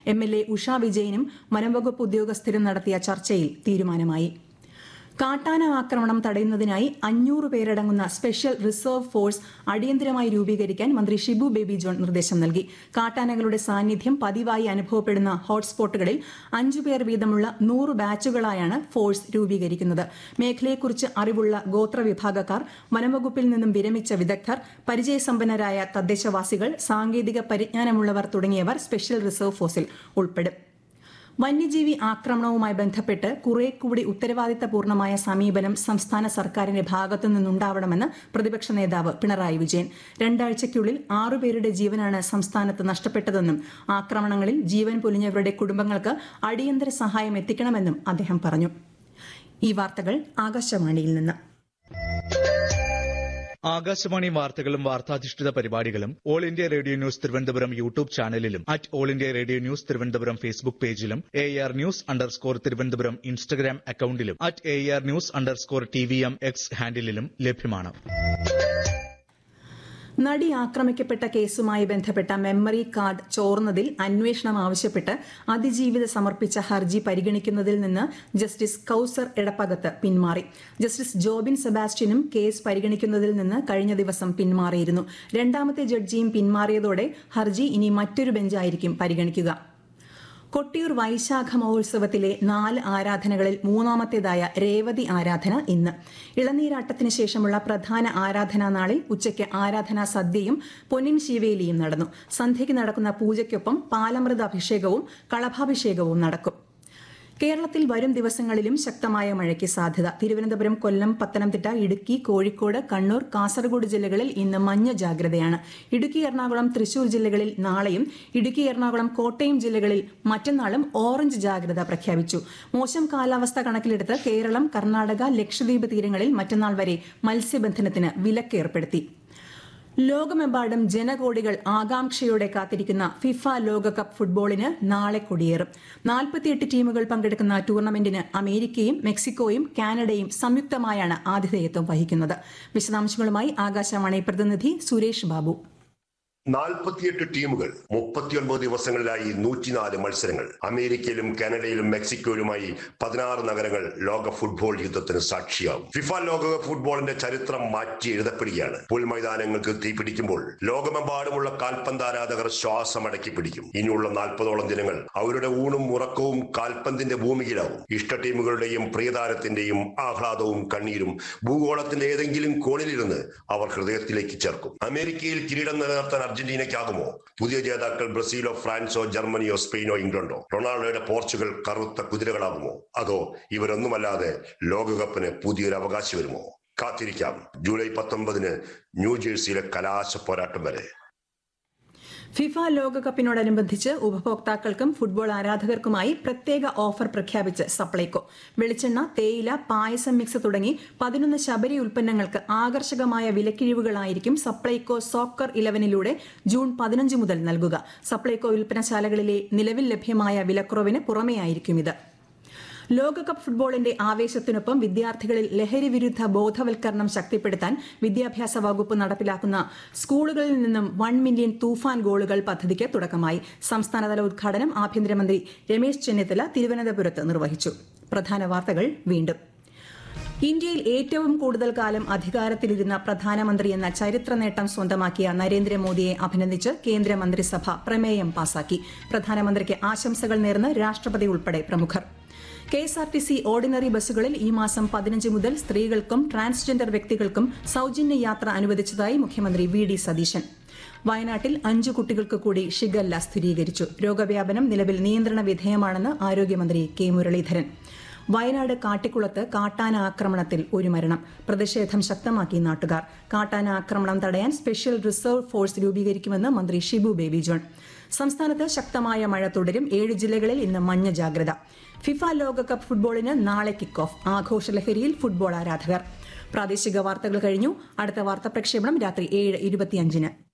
M L A Usha വിജയനും വനംവകുപ്പ് ഉദ്യോഗസ്ഥരും നടത്തിയ ചർച്ചയിൽ തീരുമാനമായി കാട്ടാന ആക്രമണം തടയുന്നതിനായി അഞ്ഞൂറ് പേരടങ്ങുന്ന സ്പെഷ്യൽ റിസർവ് ഫോഴ്സ് അടിയന്തരമായി രൂപീകരിക്കാൻ മന്ത്രി ഷിബു ബേബി ജോൺ നിർദ്ദേശം നൽകി കാട്ടാനകളുടെ സാന്നിധ്യം പതിവായി അനുഭവപ്പെടുന്ന ഹോട്ട്സ്പോട്ടുകളിൽ അഞ്ചുപേർ വീതമുള്ള നൂറ് ബാച്ചുകളായാണ് ഫോഴ്സ് രൂപീകരിക്കുന്നത് മേഖലയെക്കുറിച്ച് അറിവുള്ള ഗോത്രവിഭാഗക്കാർ വനംവകുപ്പിൽ നിന്നും വിരമിച്ച വിദഗ്ധർ പരിചയസമ്പന്നരായ തദ്ദേശവാസികൾ സാങ്കേതിക പരിജ്ഞാനമുള്ളവർ തുടങ്ങിയവർ സ്പെഷ്യൽ റിസർവ് ഫോഴ്സിൽ ഉൾപ്പെടും വന്യജീവി ആക്രമണവുമായി ബന്ധപ്പെട്ട് കുറെ കൂടി ഉത്തരവാദിത്തപൂർണമായ സമീപനം സംസ്ഥാന സർക്കാരിന്റെ ഭാഗത്തു നിന്നുണ്ടാവണമെന്ന് പ്രതിപക്ഷ നേതാവ് പിണറായി വിജയൻ രണ്ടാഴ്ചയ്ക്കുള്ളിൽ ആറുപേരുടെ ജീവനാണ് സംസ്ഥാനത്ത് നഷ്ടപ്പെട്ടതെന്നും ആക്രമണങ്ങളിൽ ജീവൻ പൊലിഞ്ഞവരുടെ കുടുംബങ്ങൾക്ക് അടിയന്തര സഹായം എത്തിക്കണമെന്നും അദ്ദേഹം പറഞ്ഞു ഈ വാർത്തകൾ ആകാശവാണിയിൽ നിന്ന് ആകാശവാണി വാർത്തകളും വാർത്താധിഷ്ഠിത പരിപാടികളും all India radio news Thiruvananthapuram YouTube ചാനലിലും at all India radio news Thiruvananthapuram Facebook പേജിലും A R news underscore Thiruvananthapuram Instagram അക്കൌണ്ടിലും at A R news underscore T V M X ഹാൻഡിലും ലഭ്യമാണ് നടി ആക്രമിക്കപ്പെട്ട കേസുമായി ബന്ധപ്പെട്ട മെമ്മറി കാർഡ് ചോർന്നതിൽ അന്വേഷണം ആവശ്യപ്പെട്ട് അതിജീവിത സമർപ്പിച്ച ഹർജി പരിഗണിക്കുന്നതിൽ നിന്ന് ജസ്റ്റിസ് കൌസർ എടപ്പകത്ത് പിന്മാറി ജസ്റ്റിസ് ജോബിൻ സെബാസ്റ്റ്യനും കേസ് പരിഗണിക്കുന്നതിൽ നിന്ന് കഴിഞ്ഞ ദിവസം പിന്മാറിയിരുന്നു രണ്ടാമത്തെ ജഡ്ജിയും പിന്മാറിയതോടെ ഹർജി ഇനി മറ്റൊരു ബെഞ്ചായിരിക്കും പരിഗണിക്കുക കൊട്ടിയൂർ വൈശാഖ മഹോത്സവത്തിലെ നാല് ആരാധനകളിൽ മൂന്നാമത്തേതായ രേവതി ആരാധന ഇന്ന് ഇളനീരാട്ടത്തിന് ശേഷമുള്ള പ്രധാന ആരാധനാ നാളിൽ ഉച്ചയ്ക്ക് ആരാധനാ സദ്യയും പൊന്നിൻ ശിവേലിയും നടന്നു സന്ധ്യയ്ക്ക് നടക്കുന്ന പൂജയ്ക്കൊപ്പം പാലമൃത അഭിഷേകവും കളഭാഭിഷേകവും നടക്കും കേരളത്തിൽ വരും ദിവസങ്ങളിലും ശക്തമായ മഴയ്ക്ക് സാധ്യത തിരുവനന്തപുരം കൊല്ലം പത്തനംതിട്ട ഇടുക്കി കോഴിക്കോട് കണ്ണൂർ കാസർഗോഡ് ജില്ലകളിൽ ഇന്ന് മഞ്ഞ ജാഗ്രതയാണ് ഇടുക്കി എറണാകുളം തൃശൂർ ജില്ലകളിൽ നാളെയും ഇടുക്കി എറണാകുളം കോട്ടയം ജില്ലകളിൽ മറ്റന്നാളും ഓറഞ്ച് ജാഗ്രത പ്രഖ്യാപിച്ചു മോശം കാലാവസ്ഥ കണക്കിലെടുത്ത് കേരളം കർണാടക ലക്ഷദ്വീപ് തീരങ്ങളിൽ മറ്റന്നാൾ വരെ മത്സ്യബന്ധനത്തിന് വിലക്ക് ഏർപ്പെടുത്തി ലോകമെമ്പാടും ജനകോടികൾ ആകാംക്ഷയോടെ കാത്തിരിക്കുന്ന ഫിഫ ലോകകപ്പ് ഫുട്ബോളിന് നാളെ കൊടിയേറും നാൽപ്പത്തിയെട്ട് ടീമുകൾ പങ്കെടുക്കുന്ന ടൂർണമെന്റിന് അമേരിക്കയും മെക്സിക്കോയും കാനഡയും സംയുക്തമായാണ് ആതിഥേയത്വം വഹിക്കുന്നത് വിശദാംശങ്ങളുമായി ആകാശവാണി പ്രതിനിധി സുരേഷ് ബാബു നാൽപ്പത്തിയെട്ട് ടീമുകൾ മുപ്പത്തിയൊൻപത് ദിവസങ്ങളിലായി നൂറ്റിനാല് മത്സരങ്ങൾ അമേരിക്കയിലും കാനഡയിലും മെക്സിക്കോയിലുമായി പതിനാറ് നഗരങ്ങൾ ലോക ഫുട്ബോൾ യുദ്ധത്തിന് സാക്ഷിയാവും ഫിഫ ലോകകപ്പ് ഫുട്ബോളിന്റെ ചരിത്രം മാറ്റി എഴുതപ്പെടുകയാണ് പുൽമൈതാനങ്ങൾക്ക് തീപിടിക്കുമ്പോൾ ലോകമെമ്പാടുമുള്ള കാൽപന്ത് ആരാധകർ ശ്വാസമടക്കി പിടിക്കും ഇനിയുള്ള നാൽപ്പതോളം ദിനങ്ങൾ അവരുടെ ഊണും ഉറക്കവും കാൽപന്തിന്റെ ഭൂമിയിലാവും ഇഷ്ട ടീമുകളുടെയും പ്രിയതാരത്തിന്റെയും ആഹ്ലാദവും കണ്ണീരും ഭൂഗോളത്തിന്റെ ഏതെങ്കിലും കോണിലിരുന്ന് അവർ ഹൃദയത്തിലേക്ക് ചേർക്കും അമേരിക്കയിൽ കിരീടം നിലനിർത്താൻ അർജന്റീനയ്ക്കാകുമോ പുതിയ ജേതാക്കൾ ബ്രസീലോ ഫ്രാൻസോ ജർമ്മനിയോ സ്പെയിനോ ഇംഗ്ലണ്ടോ റൊണാൾഡോയുടെ പോർച്ചുഗൽ കറുത്ത കുതിരകളാകുമോ അതോ ഇവരൊന്നുമല്ലാതെ ലോകകപ്പിന് പുതിയൊരു അവകാശം വരുമോ കാത്തിരിക്കാം ജൂലൈ പത്തൊമ്പതിന് ന്യൂജേഴ്സിയിലെ കലാശ പോരാട്ടം വരെ ഫിഫ ലോകകപ്പിനോടനുബന്ധിച്ച് ഉപഭോക്താക്കൾക്കും ഫുട്ബോൾ ആരാധകർക്കുമായി പ്രത്യേക ഓഫർ പ്രഖ്യാപിച്ച് സപ്ലൈകോ വെളിച്ചെണ്ണ തേയില പായസം മിക്സ് തുടങ്ങി പതിനൊന്ന് ശബരി ഉൽപ്പന്നങ്ങൾക്ക് ആകർഷകമായ വിലക്കിഴിവുകളായിരിക്കും സപ്ലൈകോ സോക്കർ ഇലവനിലൂടെ ജൂൺ പതിനഞ്ച് മുതൽ നൽകുക സപ്ലൈകോ വിൽപ്പനശാലകളിലെ നിലവിൽ ലഭ്യമായ വിലക്കുറവിന് പുറമെയായിരിക്കും ഇത് ലോകകപ്പ് ഫുട്ബോളിന്റെ ആവേശത്തിനൊപ്പം വിദ്യാർത്ഥികളിൽ ലഹരി വിരുദ്ധ ബോധവൽക്കരണം ശക്തിപ്പെടുത്താൻ വിദ്യാഭ്യാസ വകുപ്പ് നടപ്പിലാക്കുന്ന സ്കൂളുകളിൽ നിന്നും വൺ മില്യൺ തൂഫാൻ ഗോളുകൾ പദ്ധതിക്ക് തുടക്കമായി സംസ്ഥാനതല ഉദ്ഘാടനം ആഭ്യന്തരമന്ത്രി രമേശ് ചെന്നിത്തല തിരുവനന്തപുരത്ത് നിർവഹിച്ചു പ്രധാന വാർത്തകൾ വീണ്ടും ഇന്ത്യയിൽ ഏറ്റവും കൂടുതൽ കാലം അധികാരത്തിലിരുന്ന പ്രധാനമന്ത്രി എന്ന ചരിത്ര നേട്ടം സ്വന്തമാക്കിയ നരേന്ദ്രമോദിയെ അഭിനന്ദിച്ച് കേന്ദ്രമന്ത്രിസഭ പ്രമേയം പാസാക്കി പ്രധാനമന്ത്രിക്ക് ആശംസകൾ നേർന്ന് രാഷ്ട്രപതി ഉൾപ്പെടെ പ്രമുഖർ K S R T C ordinary ബസ്സുകളിൽ ഈ മാസം പതിനഞ്ച് മുതൽ സ്ത്രീകൾക്കും ട്രാൻസ്ജെൻഡർ വ്യക്തികൾക്കും സൌജന്യ യാത്ര അനുവദിച്ചതായി മുഖ്യമന്ത്രി വി ഡി സതീശൻ വയനാട്ടിൽ അഞ്ചു കുട്ടികൾക്ക് കൂടി ഷിഗല്ല സ്ഥിരീകരിച്ചു രോഗവ്യാപനം നിലവിൽ നിയന്ത്രണ വിധേയമാണെന്ന് ആരോഗ്യമന്ത്രി കെ മുരളീധരൻ വയനാട് കാട്ടിക്കുളത്ത് കാട്ടാന ആക്രമണത്തിൽ ഒരു മരണം പ്രതിഷേധം ശക്തമാക്കി നാട്ടുകാർ കാട്ടാന ആക്രമണം തടയാൻ സ്പെഷ്യൽ റിസർവ് ഫോഴ്സ് രൂപീകരിക്കുമെന്ന് മന്ത്രി ഷിബു ബേബി ജോൺ സംസ്ഥാനത്ത് ശക്തമായ മഴ തുടരും ഏഴ് ജില്ലകളിൽ ഇന്ന് മഞ്ഞ ജാഗ്രത ഫിഫ ലോകകപ്പ് ഫുട്ബോളിന് നാളെ കിക്ക് ഓഫ് ആഘോഷലഹരിയിൽ ഫുട്ബോൾ ആരാധകർ പ്രാദേശിക വാർത്തകൾ കഴിഞ്ഞു അടുത്ത വാർത്താ പ്രക്ഷേപണം രാത്രി ഏഴ് ഇരുപത്തിയഞ്ചിന്